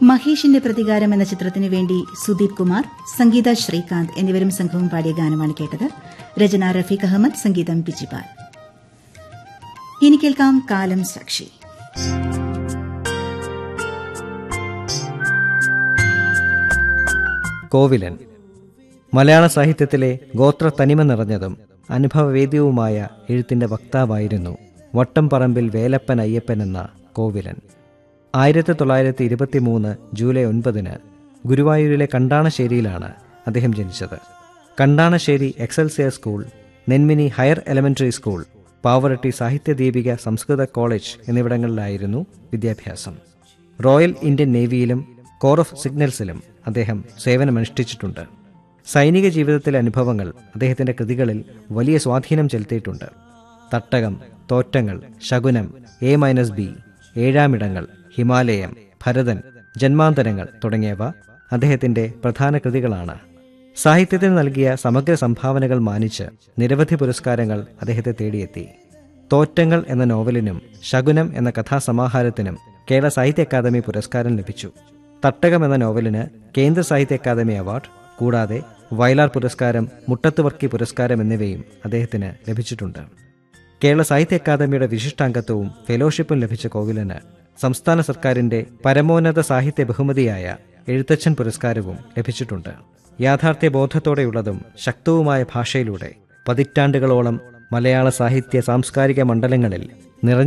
മഹേഷിന്റെ പ്രതികാരം എന്ന ചിത്രത്തിനു വേണ്ടി സുദീപ് കുമാർ സംഗീത ശ്രീകാന്ത് എന്നിവരും സംഘവും പാടിയ ഗാനമാണ് കേട്ടത് രചന റഫീഖ് അഹമ്മദ് സംഗീതം ബിജിപാൽ ഇനി കേൾക്കാം കാലം സാക്ഷി കോവിലൻ മലയാള സാഹിത്യത്തിലെ ഗോത്ര തനിമ നിറഞ്ഞതും അനുഭവവേദ്യവുമായ എഴുത്തിന്റെ വക്താവായിരുന്നു വട്ടംപറമ്പിൽ വേലപ്പൻ അയ്യപ്പൻ എന്ന കോവിലൻ ആയിരത്തി തൊള്ളായിരത്തി ഇരുപത്തി മൂന്ന് ജൂലൈ ഒൻപതിന് ഗുരുവായൂരിലെ കണ്ടാണശ്ശേരിയിലാണ് അദ്ദേഹം ജനിച്ചത് Kandanassery excelsior school Nenmini higher elementary school Pavaratti Sahityadeepika സംസ്കൃത കോളേജ് എന്നിവിടങ്ങളിലായിരുന്നു വിദ്യാഭ്യാസം റോയൽ ഇന്ത്യൻ നേവിയിലും കോർ ഓഫ് സിഗ്നൽസിലും അദ്ദേഹം സേവനമനുഷ്ഠിച്ചിട്ടുണ്ട് സൈനിക ജീവിതത്തിലെ അനുഭവങ്ങൾ അദ്ദേഹത്തിന്റെ കൃതികളിൽ വലിയ സ്വാധീനം ചെലുത്തിയിട്ടുണ്ട് Thattakam Thottangal Shakunam A minus B Ezhamidangal Himalayam Bharathan Janmantharangal തുടങ്ങിയവ അദ്ദേഹത്തിന്റെ പ്രധാന കൃതികളാണ് സാഹിത്യത്തിന് നൽകിയ സമഗ്ര സംഭാവനകൾ മാനിച്ച് നിരവധി പുരസ്കാരങ്ങൾ അദ്ദേഹത്തെ തേടിയെത്തി തോറ്റങ്ങൾ എന്ന നോവലിനും ശകുനം എന്ന കഥാസമാഹാരത്തിനും കേരള സാഹിത്യ അക്കാദമി പുരസ്കാരം ലഭിച്ചു തട്ടകം എന്ന നോവലിന് കേന്ദ്ര സാഹിത്യ അക്കാദമി അവാർഡ് കൂടാതെ വയലാർ പുരസ്കാരം മുട്ടത്തുവർക്കി പുരസ്കാരം എന്നിവയും അദ്ദേഹത്തിന് ലഭിച്ചിട്ടുണ്ട് കേരള സാഹിത്യ അക്കാദമിയുടെ വിശിഷ്ടാംഗത്വവും ഫെലോഷിപ്പും ലഭിച്ച കോവിലന് സംസ്ഥാന സർക്കാരിന്റെ പരമോന്നത സാഹിത്യ ബഹുമതിയായ എഴുത്തച്ഛൻ പുരസ്കാരവും ലഭിച്ചിട്ടുണ്ട് യാഥാർത്ഥ്യ ബോധത്തോടെയുള്ളതും ശക്തവുമായ ഭാഷയിലൂടെ പതിറ്റാണ്ടുകളോളം മലയാള സാഹിത്യ സാംസ്കാരിക മണ്ഡലങ്ങളിൽ നിറഞ്ഞു